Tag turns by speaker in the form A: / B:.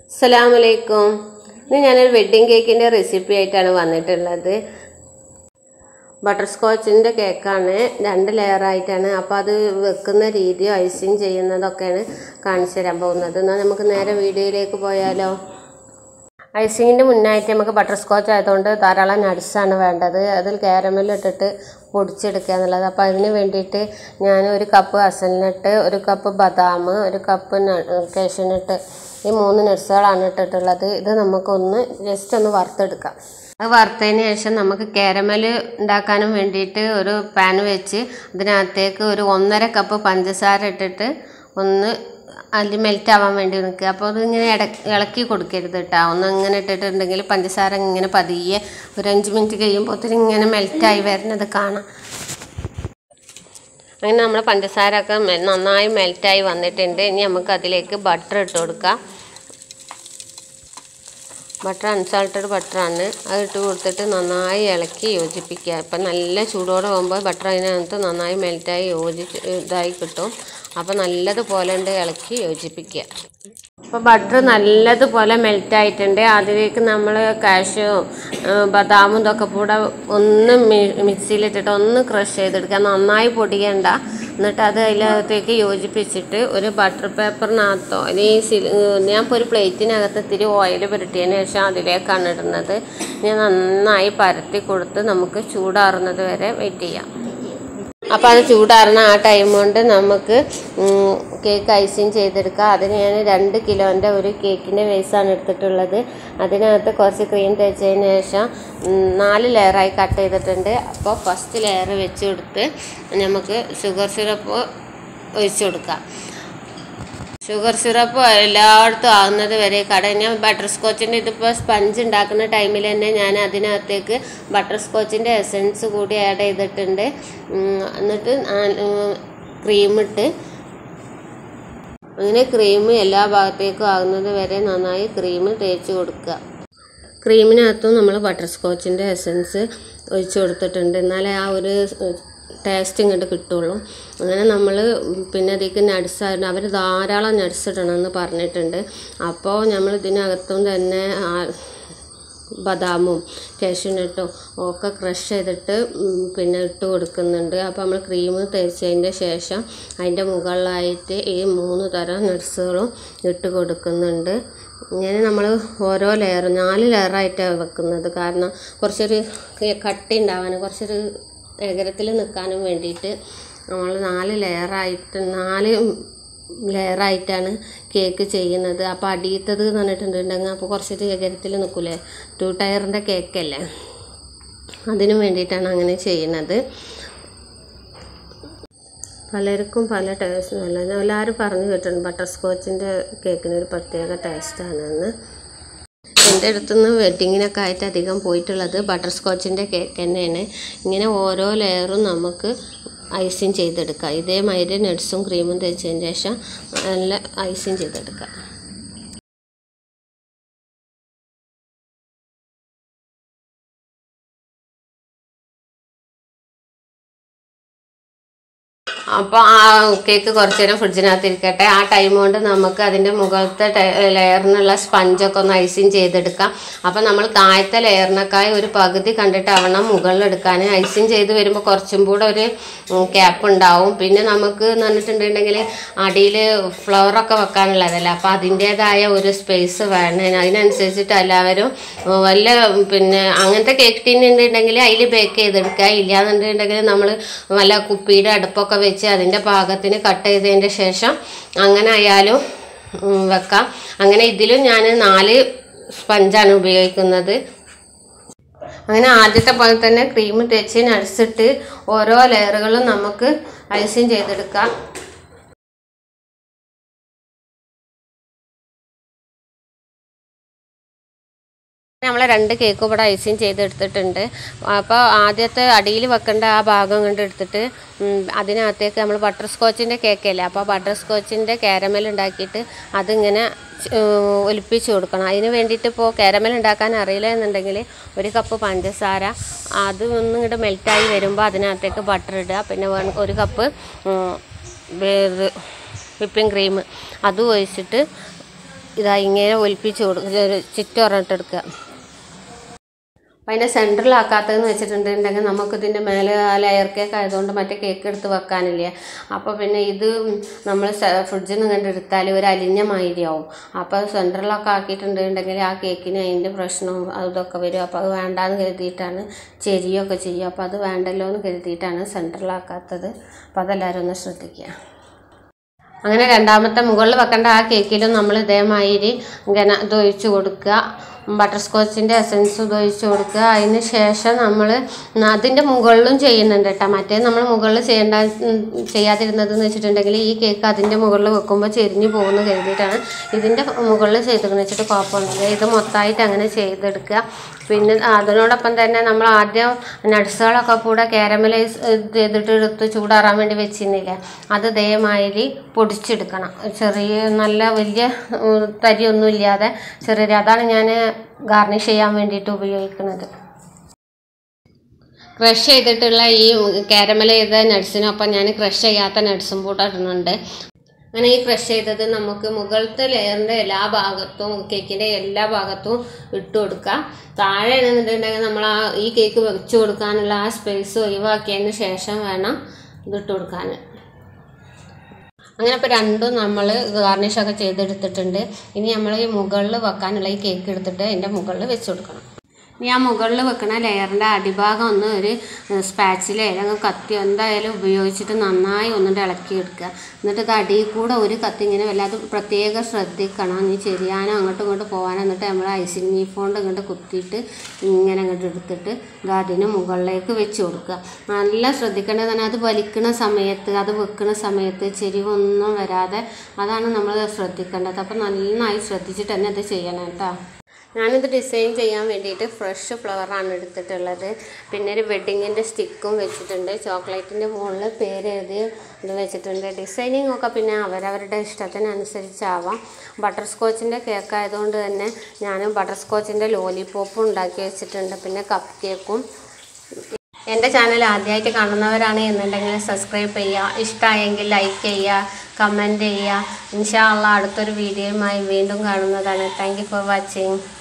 A: അസ്സലാമലൈക്കും ഇന്ന് ഞാനൊരു വെഡ്ഡിങ് കേക്കിൻ്റെ റെസിപ്പി ആയിട്ടാണ് വന്നിട്ടുള്ളത് ബട്ടർ സ്കോച്ചിൻ്റെ കേക്കാണ് രണ്ട് ലെയറായിട്ടാണ് അപ്പോൾ അത് വെക്കുന്ന രീതിയോ ഐസിങ് ചെയ്യുന്നതൊക്കെയാണ് കാണിച്ചു തരാൻ പോകുന്നത് എന്നാൽ നമുക്ക് നേരെ വീഡിയോയിലേക്ക് പോയാലോ ഐസിങ്ങിൻ്റെ മുന്നായിട്ട് നമുക്ക് ബട്ടർ സ്കോച്ച് ആയതുകൊണ്ട് ധാരാളം നട്സാണ് വേണ്ടത് അതിൽ കാരമൽ ഇട്ടിട്ട് പൊടിച്ചെടുക്കുക എന്നുള്ളത് അപ്പോൾ അതിന് വേണ്ടിയിട്ട് ഞാൻ ഒരു കപ്പ് അസൽനട്ട് ഒരു കപ്പ് ബദാം ഒരു കപ്പ് കേഷ്യനട്ട് ഈ മൂന്ന് നട്സുകളാണ് ഇട്ടിട്ടുള്ളത് ഇത് നമുക്കൊന്ന് ജസ്റ്റ് ഒന്ന് വറുത്തെടുക്കാം അത് വറുത്തതിന് ശേഷം നമുക്ക് കാരമൽ ഉണ്ടാക്കാനും വേണ്ടിയിട്ട് ഒരു പാൻ വെച്ച് അതിനകത്തേക്ക് ഒരു ഒന്നര കപ്പ് പഞ്ചസാര ഇട്ടിട്ട് ഒന്ന് അതിൽ മെൽറ്റ് ആവാൻ വേണ്ടി നിൽക്കുക അപ്പോൾ അത് ഇങ്ങനെ ഇട ഇളക്കി കൊടുക്കരുത് കേട്ടോ ഒന്ന് ഇങ്ങനെ ഇട്ടിട്ടുണ്ടെങ്കിൽ പഞ്ചസാര ഇങ്ങനെ പതിയെ ഒരു അഞ്ച് മിനിറ്റ് കഴിയുമ്പോൾ ഇങ്ങനെ മെൽറ്റായി വരുന്നത് കാണാം അങ്ങനെ നമ്മൾ പഞ്ചസാര ഒക്കെ മെ- നന്നായി മെൽറ്റായി വന്നിട്ടുണ്ട് ഇനി നമുക്ക് അതിലേക്ക് ബട്ടർ ഇട്ട് കൊടുക്കാം ബട്ടർ അൺസാൾട്ടഡ് ബട്ടറാണ് അത് ഇട്ട് കൊടുത്തിട്ട് നന്നായി ഇളക്കി യോജിപ്പിക്കുക ഇപ്പം നല്ല ചൂടോടെ പോകുമ്പോൾ ബട്ടർ അതിനകത്ത് നന്നായി മെൽറ്റായി യോജിച്ച് ഇതായി കിട്ടും അപ്പോൾ നല്ലതുപോലെ ഉണ്ട് ഇളക്കി യോജിപ്പിക്കുക അപ്പോൾ ബട്ടർ നല്ലതുപോലെ മെൽറ്റായിട്ടുണ്ട് അതിലേക്ക് നമ്മൾ കാഷ്യും ബദാമും ഇതൊക്കെ കൂടെ ഒന്ന് മി- മിക്സിയിലിട്ടിട്ട് ഒന്ന് ക്രഷ് ചെയ്തെടുക്കുക നന്നായി പൊടിയണ്ട എന്നിട്ട് അത് അതിനകത്തേക്ക് യോജിപ്പിച്ചിട്ട് ഒരു ബട്ടർ പേപ്പറിനകത്തോ ഇനി സിൽ ഞാൻ ഇപ്പോൾ ഒരു പ്ലേറ്റിനകത്ത് ഇത്തിരി ഓയിൽ പുരട്ടിയതിന് ശേഷം അതിലേക്കാണ് ഇടുന്നത് ഞാൻ നന്നായി പരത്തി കൊടുത്ത് നമുക്ക് ചൂടാറുന്നത് വരെ വെയിറ്റ് ചെയ്യാം അപ്പോൾ അത് ചൂടാറുന്ന ആ ടൈം കൊണ്ട് നമുക്ക് ഉം, കേക്ക് ഐസിങ് ചെയ്തെടുക്കാം അതിന് ഞാൻ രണ്ട് കിലോൻ്റെ ഒരു കേക്കിൻ്റെ വേസാണ് എടുത്തിട്ടുള്ളത് അതിനകത്ത് കുറച്ച് ക്രീം തേച്ചതിന് ശേഷം ഉം, നാല് ലെയറായി കട്ട് ചെയ്തിട്ടുണ്ട് അപ്പോൾ ഫസ്റ്റ് ലെയർ വെച്ച് കൊടുത്ത് നമുക്ക് ഷുഗർ സിറപ്പ് ഒഴിച്ചു കൊടുക്കാം ഷുഗർ സിറപ്പ് എല്ലായിടത്തും ആകുന്നത് വരെ കട ഞാൻ ബട്ടർ സ്കോച്ചിൻ്റെ ഇതിപ്പോൾ സ്പഞ്ച് ഉണ്ടാക്കുന്ന ടൈമിൽ തന്നെ ഞാൻ അതിനകത്തേക്ക് ബട്ടർ സ്കോച്ചിൻ്റെ എസൻസ് കൂടി ആഡ് ചെയ്തിട്ടുണ്ട് ഉം, എന്നിട്ട് ക്രീം ഇട്ട് അങ്ങനെ ക്രീം എല്ലാ ഭാഗത്തേക്കും ആകുന്നത് വരെ നന്നായി ക്രീം തേച്ച് കൊടുക്കുക ക്രീമിനകത്തും നമ്മൾ ബട്ടർ സ്കോച്ചിൻ്റെ എസൻസ് ഒഴിച്ച് കൊടുത്തിട്ടുണ്ട് എന്നാലേ ആ ഒരു ടേസ്റ്റ് ഇങ്ങോട്ട് കിട്ടുള്ളൂ അങ്ങനെ നമ്മൾ പിന്നെ അതിലേക്ക് നട്സ് ആയിരുന്നു അവർ ധാരാളം നട്സ് ഇടണമെന്ന് പറഞ്ഞിട്ടുണ്ട് അപ്പോൾ നമ്മൾ ഇതിനകത്തും തന്നെ ആ ബദാമും കാഷ്യൂനട്ടും ഒക്കെ ക്രഷ് ചെയ്തിട്ട് ഉം, പിന്നെ ഇട്ട് കൊടുക്കുന്നുണ്ട് അപ്പോൾ നമ്മൾ ക്രീം തേച്ചതിൻ്റെ ശേഷം അതിൻ്റെ മുകളിലായിട്ട് ഈ മൂന്ന് തരം നട്സുകളും ഇട്ട് കൊടുക്കുന്നുണ്ട് ഇങ്ങനെ നമ്മൾ ഓരോ ലെയർ നാല് ലെയറായിട്ടാണ് വെക്കുന്നത് കാരണം കുറച്ചൊരു കട്ടി ഉണ്ടാവാൻ കുറച്ചൊരു ഏകരത്തിൽ നിൽക്കാനും വേണ്ടിയിട്ട് നമ്മൾ നാല് ലെയറായിട്ട് നാല് ലെയറായിട്ടാണ് കേക്ക് ചെയ്യുന്നത് അപ്പോൾ അടിയത്തത് എന്ന് പറഞ്ഞിട്ടുണ്ടെങ്കിൽ അപ്പോൾ കുറച്ചൊരു ഏകരത്തിൽ നിൽക്കൂലേ ടു ടയറിൻ്റെ കേക്കല്ലേ അതിനു വേണ്ടിയിട്ടാണ് അങ്ങനെ ചെയ്യുന്നത് പലർക്കും പല ടേസ്റ്റ് നല്ല എല്ലാവരും പറഞ്ഞു കേട്ടിട്ടുണ്ട് ബട്ടർ സ്കോച്ചിൻ്റെ കേക്കിന് ഒരു പ്രത്യേക ടേസ്റ്റാണെന്ന് എൻ്റെ അടുത്തുനിന്ന് വെഡ്ഡിങ്ങിനൊക്കെ ആയിട്ട് അധികം പോയിട്ടുള്ളത് ബട്ടർ സ്കോച്ചിൻ്റെ കേക്ക് തന്നെയാണ് ഇങ്ങനെ ഓരോ ലെയറും നമുക്ക് ഐസിങ് ചെയ്തെടുക്കാം ഇതേമാതിരി നട്സും ക്രീമും തേച്ചതിന് ശേഷം നല്ല ഐസിങ് ചെയ്തെടുക്കാം അപ്പോൾ ആ കേക്ക് കുറച്ച് നേരം ഫ്രിഡ്ജിനകത്ത് ഇരിക്കട്ടെ ആ ടൈം കൊണ്ട് നമുക്ക് അതിൻ്റെ മുകളിലത്തെ ലെയറിനുള്ള സ്പഞ്ചൊക്കെ ഒന്ന് ഐസിങ് ചെയ്തെടുക്കാം അപ്പോൾ നമ്മൾ താഴത്തെ ലെയറിനൊക്കെ ഒരു പകുതി കണ്ടിട്ടാവണം മുകളിലെടുക്കാൻ ഐസിങ് ചെയ്ത് വരുമ്പോൾ കുറച്ചും കൂടെ ഒരു ക്യാപ്പ് ഉണ്ടാവും പിന്നെ നമുക്ക് എന്ന് പറഞ്ഞിട്ടുണ്ടെങ്കിൽ അടിയിൽ ഫ്ലവറൊക്കെ വെക്കാനുള്ളതല്ല അപ്പോൾ അതിൻ്റേതായ ഒരു സ്പേസ് വേണം അതിനനുസരിച്ചിട്ട് എല്ലാവരും വല്ല പിന്നെ അങ്ങനത്തെ കേക്ക് ടീൻ ഉണ്ടെങ്കിൽ അതിൽ ബേക്ക് ചെയ്തെടുക്കുക ഇല്ലാന്നുണ്ടെങ്കിൽ നമ്മൾ വല്ല കുപ്പിയുടെ അടുപ്പൊക്കെ വെച്ച് അതിൻ്റെ പാകത്തിന് കട്ട് ചെയ്തതിൻ്റെ ശേഷം അങ്ങനെ ആയാലും ഉം, വെക്കാം അങ്ങനെ ഇതിലും ഞാൻ നാല് സ്പഞ്ചാണ് ഉപയോഗിക്കുന്നത് അങ്ങനെ ആദ്യത്തെ പോലെ തന്നെ ക്രീം തേച്ച് നട്സിട്ട് ഓരോ ലെയറുകളും നമുക്ക് ഐസിങ് ചെയ്തെടുക്കാം നമ്മൾ രണ്ട് കേക്ക് ഇവിടെ ഐസിങ് ചെയ്തെടുത്തിട്ടുണ്ട് അപ്പോൾ ആദ്യത്തെ അടിയിൽ വെക്കേണ്ട ആ ഭാഗം കൊണ്ട് എടുത്തിട്ട് ഉം, അതിനകത്തേക്ക് നമ്മൾ ബട്ടർ സ്കോച്ചിൻ്റെ കേക്കല്ലേ അപ്പോൾ ബട്ടർ സ്കോച്ചിൻ്റെ കാരമൽ ഉണ്ടാക്കിയിട്ട് അതിങ്ങനെ ച്- ഏർ ഒലിപ്പിച്ച് കൊടുക്കണം അതിന് വേണ്ടിയിട്ട് ഇപ്പോൾ കാരമൽ ഉണ്ടാക്കാൻ അറിയില്ല എന്നുണ്ടെങ്കിൽ ഒരു കപ്പ് പഞ്ചസാര അത് ഒന്നും ഇങ്ങോട്ട് മെൽറ്റായി വരുമ്പോൾ അതിനകത്തേക്ക് ബട്ടർ ഇടുക പിന്നെ വേണം ഒരു കപ്പ് വിപ്പിംഗ് ക്രീം അതും ഒഴിച്ചിട്ട് ഇതാ ഇങ്ങനെ ഒലിപ്പിച്ച് കൊടുക്കുക ചുറ്റൊറട്ടെടുക്കുക അപ്പം അതിൻ്റെ സെൻറ്ററിലാക്കാത്തതെന്ന് വെച്ചിട്ടുണ്ടെങ്കിൽ നമുക്കിതിൻ്റെ മേലെ ആ ലെയർ കേക്ക് ആയതുകൊണ്ട് മറ്റേ കേക്ക് എടുത്ത് വെക്കാനില്ല അപ്പോൾ പിന്നെ ഇത് നമ്മൾ ഫ്രിഡ്ജിൽ നിന്ന് കണ്ട് എടുത്താൽ ഒരു അലിഞ്ഞ മാതിരിയാവും അപ്പോൾ സെൻറ്ററിലൊക്കെ ആക്കിയിട്ടുണ്ടെങ്കിൽ ആ കേക്കിന് അതിൻ്റെ പ്രശ്നവും അതൊക്കെ വരും അപ്പോൾ അത് വേണ്ടാന്ന് കരുതിയിട്ടാണ് ചെരിയൊക്കെ ചെയ്യുക അപ്പോൾ അത് വേണ്ടല്ലോ എന്ന് കരുതിയിട്ടാണ് സെൻറ്ററിലാക്കാത്തത് അപ്പോൾ അതെല്ലാവരും ഒന്ന് ശ്രദ്ധിക്കുക അങ്ങനെ രണ്ടാമത്തെ മുകളിൽ വെക്കേണ്ട ആ കേക്കിലും നമ്മൾ ഇതേമാതിരി ഇങ്ങനെ ഇത് ഒഴിച്ച് കൊടുക്കുക ബട്ടർ സ്കോച്ചിൻ്റെ എസൻസ് ഇത് ഒഴിച്ച് കൊടുക്കുക അതിന് ശേഷം നമ്മൾ അതിൻ്റെ മുകളിലും ചെയ്യുന്നുണ്ട് കേട്ടോ മറ്റേ നമ്മൾ മുകളിൽ ചെയ്യേണ്ട ഉം, ചെയ്യാതിരുന്നതെന്ന് വെച്ചിട്ടുണ്ടെങ്കിൽ ഈ കേക്ക് അതിൻ്റെ മുകളിൽ വെക്കുമ്പോൾ ചെരിഞ്ഞു പോകുന്നു കരുതിയിട്ടാണ് ഇതിൻ്റെ മുകളിൽ ചെയ്തിരുന്നു വെച്ചിട്ട് കുഴപ്പമൊന്നുമില്ല ഇത് മൊത്തമായിട്ട് അങ്ങനെ ചെയ്തെടുക്കുക പിന്നെ അതിനോടൊപ്പം തന്നെ നമ്മൾ ആദ്യം നട്സുകളൊക്കെ കൂടെ കാരമലൈസ് ചെയ്തിട്ട് എടുത്ത് ചൂടാറാൻ വേണ്ടി വെച്ചിരുന്നില്ലേ അത് ദയമാതിരി പൊടിച്ചെടുക്കണം ചെറിയ നല്ല വലിയ ഉം, തരിയൊന്നും ഇല്ലാതെ ചെറിയ അതാണ് ഞാൻ ഗാർണിഷ് ചെയ്യാൻ വേണ്ടിയിട്ട് ഉപയോഗിക്കുന്നത് ക്രഷ് ചെയ്തിട്ടുള്ള ഈ കാരമൽ ചെയ്ത നട്സിനൊപ്പം ഞാൻ ക്രഷ് ചെയ്യാത്ത നട്സും കൂടെ ഇടുന്നുണ്ട് അങ്ങനെ ഈ ക്രഷ് ചെയ്തത് നമുക്ക് മുകളിലത്തെ ലെയറിൻ്റെ എല്ലാ ഭാഗത്തും കേക്കിൻ്റെ എല്ലാ ഭാഗത്തും ഇട്ട് കൊടുക്കാം താഴെ എന്നുണ്ടെങ്കിൽ നമ്മൾ ആ ഈ കേക്ക് വെച്ച് കൊടുക്കാനുള്ള ആ സ്പേസ് ഒഴിവാക്കിയതിന് ശേഷം വേണം ഇതിട്ട് കൊടുക്കാൻ അങ്ങനെ ഇപ്പോൾ രണ്ടും നമ്മൾ ഗാർണിഷൊക്കെ ചെയ്തെടുത്തിട്ടുണ്ട് ഇനി നമ്മൾ ഈ മുകളിൽ വെക്കാനുള്ള ഈ കേക്ക് എടുത്തിട്ട് അതിൻ്റെ മുകളിൽ വെച്ച് കൊടുക്കണം ഇനി ആ മുകളിൽ വെക്കുന്ന ലെയറിൻ്റെ അടിഭാഗം ഒന്ന് ഒരു സ്പാച്ചിലോ അല്ലെങ്കിൽ കത്തിയോ എന്തായാലും ഉപയോഗിച്ചിട്ട് നന്നായി ഒന്നിട്ട് ഇളക്കിയെടുക്കുക എന്നിട്ട് ഇത് അടിയിൽ കൂടെ ഒരു കത്തി ഇങ്ങനെ വല്ലാതെ പ്രത്യേകം ശ്രദ്ധിക്കണം ഇനി ചെരിയാനോ അങ്ങോട്ടും ഇങ്ങോട്ടും പോകാനോ എന്നിട്ട് നമ്മൾ ഐസിൻ നീഫ് കൊണ്ട് ഇങ്ങോട്ട് കുത്തിയിട്ട് ഇങ്ങനെ അങ്ങോട്ട് എടുത്തിട്ട് ഇത് അതിന് മുകളിലേക്ക് വെച്ച് കൊടുക്കുക നല്ല ശ്രദ്ധിക്കേണ്ടത് തന്നെ അത് വലിക്കുന്ന സമയത്ത് അത് വെക്കുന്ന സമയത്ത് ചെരിവൊന്നും വരാതെ അതാണ് നമ്മൾ ശ്രദ്ധിക്കേണ്ടത് അപ്പം നന്നായി ശ്രദ്ധിച്ചിട്ട് തന്നെ അത് ചെയ്യണം കേട്ടോ ഞാനിത് ഡിസൈൻ ചെയ്യാൻ വേണ്ടിയിട്ട് ഫ്രഷ് ഫ്ലവറാണ് എടുത്തിട്ടുള്ളത് പിന്നെ ഒരു വെഡിങ്ങിൻ്റെ സ്റ്റിക്കും വെച്ചിട്ടുണ്ട് ചോക്ലേറ്റിൻ്റെ മുകളിൽ പേര് എഴുതി ഇത് വെച്ചിട്ടുണ്ട് ഡിസൈനിങ് ഒക്കെ പിന്നെ അവരവരുടെ ഇഷ്ടത്തിനനുസരിച്ചാവാം ബട്ടർ സ്കോച്ചിൻ്റെ കേക്ക് ആയതുകൊണ്ട് തന്നെ ഞാൻ ബട്ടർ സ്കോച്ചിൻ്റെ ലോലിപോപ്പും ഉണ്ടാക്കി വെച്ചിട്ടുണ്ട് പിന്നെ കപ്പ് കേക്കും എൻ്റെ ചാനൽ ആദ്യമായിട്ട് കാണുന്നവരാണ് എന്നുണ്ടെങ്കിൽ സബ്സ്ക്രൈബ് ചെയ്യുക ഇഷ്ടമായെങ്കിൽ ലൈക്ക് ചെയ്യുക കമൻറ്റ് ചെയ്യുക ഇൻഷാ അള്ളാ അടുത്തൊരു വീഡിയോയുമായി വീണ്ടും കാണുന്നതാണ് താങ്ക് യു ഫോർ വാച്ചിങ്